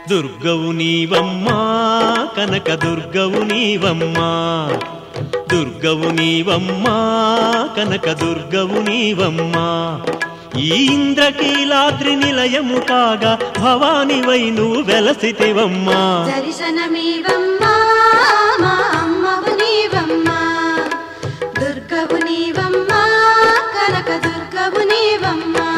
దుర్గవు నీవమ్మా కనక దుర్గవు నీవమ్మా దుర్గవు నీవమ్మా కనక దుర్గవు నీవమ్మా ఈ ఇంద్రకీలాద్రి నిలయము కాగా భవానివై నువ్వు వెలసితివమ్మా దర్శనమీవమ్మా మా అమ్మవు నీవమ్మా దుర్గవు నీవమ్మా కనక దుర్గవు నీవమ్మా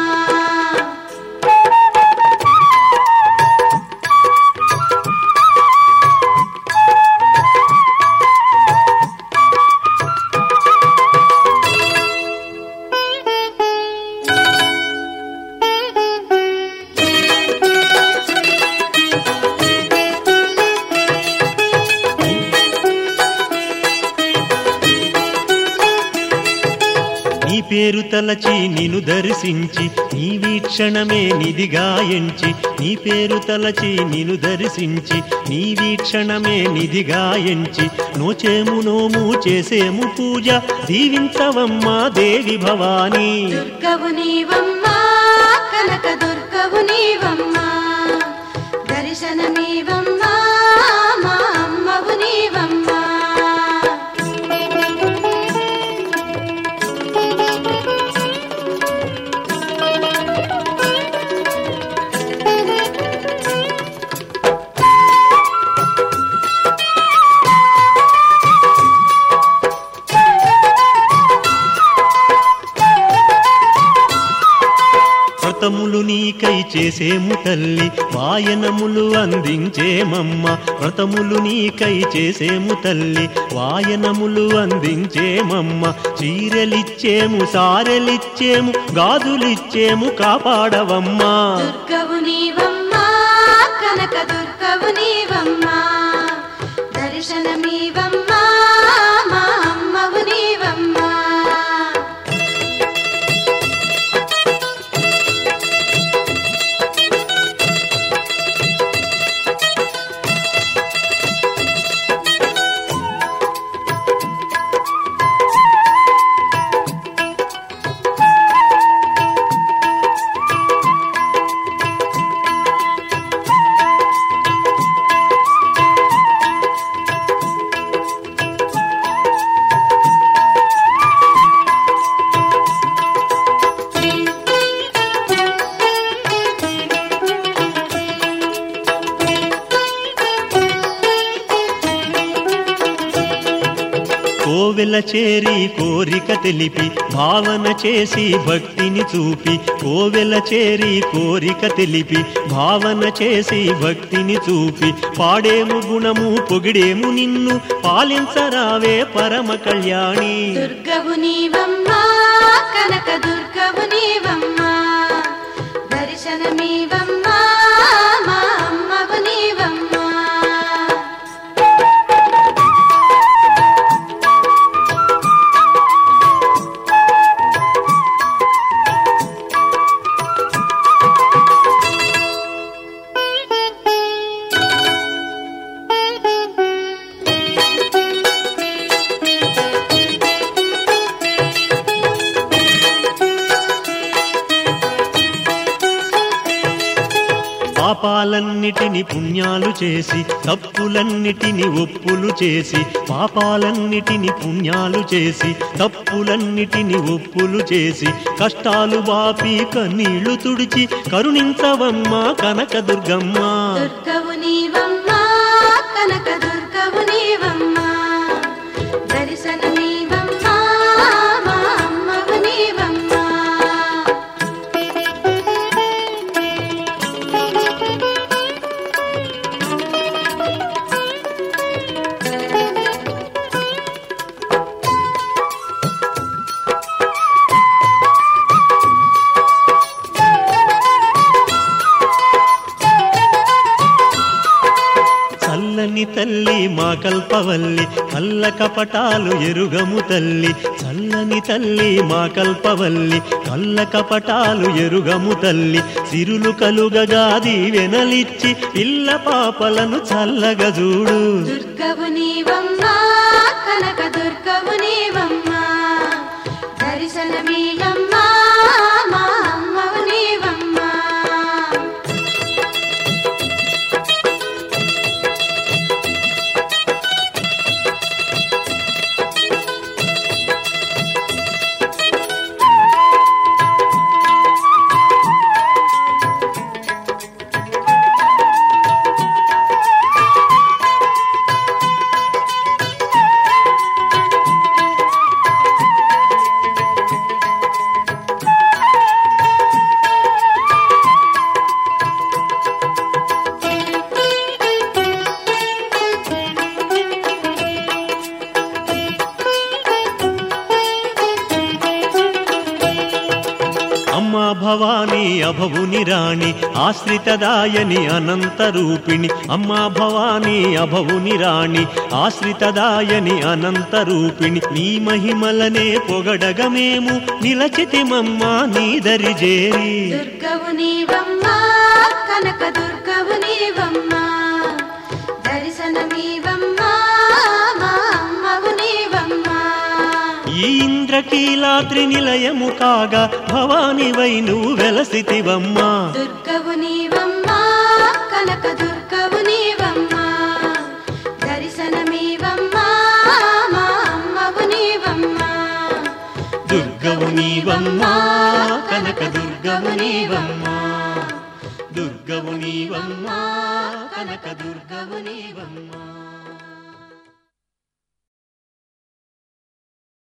నీ పేరు తలచి నిన్ను దర్శించి నీ వీక్షణమే నిధిగా ఎంచి నీ పేరు తలచి నిన్ను దర్శించి నీ వీక్షణమే నిధిగా ఎంచి నోచేము నోము చేసేము పూజ దీవించవమ్మా దేవి భవానీ దుర్గవు నీవమ్మా కనక దుర్గవు నీవమ్మా దర్శనమీవమ్మా మా అమ్మవు నీవమ్మా వ్రతములు నీకై చేసేము తల్లి వాయనములు అందించేమమ్మ వ్రతములు నీకై చేసేము తల్లి వాయనములు అందించేమమ్మ చీరలిచ్చేము సారెలిచ్చేము గాజులిచ్చేము కాపాడవమ్మా దుర్గవు నీవమ్మా కనక దుర్గవు నీవమ్మా దర్శనమీవమ్మా మా అమ్మవు నీవమ్మా కోవెల చేరి కోరిక తెలిపి భావన చేసి భక్తిని చూపి కోవెల చేరి కోరిక తెలిపి భావన చేసి భక్తిని చూపి పాడేము గుణము పొగిడేము నిన్ను పాలించరావే పరమ కళ్యాణి దుర్గవు నీవమ్మా కనక దుర్గవు నీవమ్మా దర్శనమీవమ్మా మా అమ్మవు నీవమ్మా పాపాలన్నిటిని పుణ్యాలు చేసి తప్పులన్నిటిని ఒప్పులు చేసి పాపాలన్నిటిని పుణ్యాలు చేసి తప్పులన్నిటిని ఒప్పులు చేసి కష్టాలు బాపి కన్నీళ్లు తుడిచి కరుణించవమ్మా కనకదుర్గమ్మ దుర్గవు నీవమ్మా కనక దుర్గవు నీవమ్మా దర్శనమీవమ్మా మా అమ్మవు నీవమ్మా చల్లని తల్లి మా కల్పవల్లి కల్ల కపటాలు ఎరుగము తల్లి చల్లని తల్లి మా కల్పవల్లి కల్ల కపటాలు ఎరుగము తల్లి సిరులు కలుగగా దీవెనలిచ్చి పిల్ల పాపలను చల్లగా చూడు దుర్గవు నీవమ్మా కనక దుర్గవు నీవమ్మా దర్శనమీయమ్మా మా అమ్మవు నీవమ్మా అభవుని రాణి ఆశ్రితదాయని అనంత రూపిణి అమ్మా భవానీ అభవుని రాణి ఆశ్రితదాయని అనంత రూపిణి నీ మహిమలనే పొగడగమేము నిలచితిమమ్మ నీదరి జేరి దుర్గవు నీవమ్మా కనక దుర్గవు నీవమ్మా దర్శనమీవమ్మా మా అమ్మవు నీవమ్మా ఈ ఇంద్రకీలాద్రి నిలయము కాగా భవానివై నువ్వు వెలసితివమ్మా దుర్గవు నీవమ్మా కనక దుర్గవు నీవమ్మా దర్శనమీవమ్మా మా అమ్మవు నీవమ్మా దుర్గవు నీవమ్మా కనక దుర్గవు నీవమ్మా దుర్గవు నీవమ్మా కనక దుర్గవు నీవమ్మా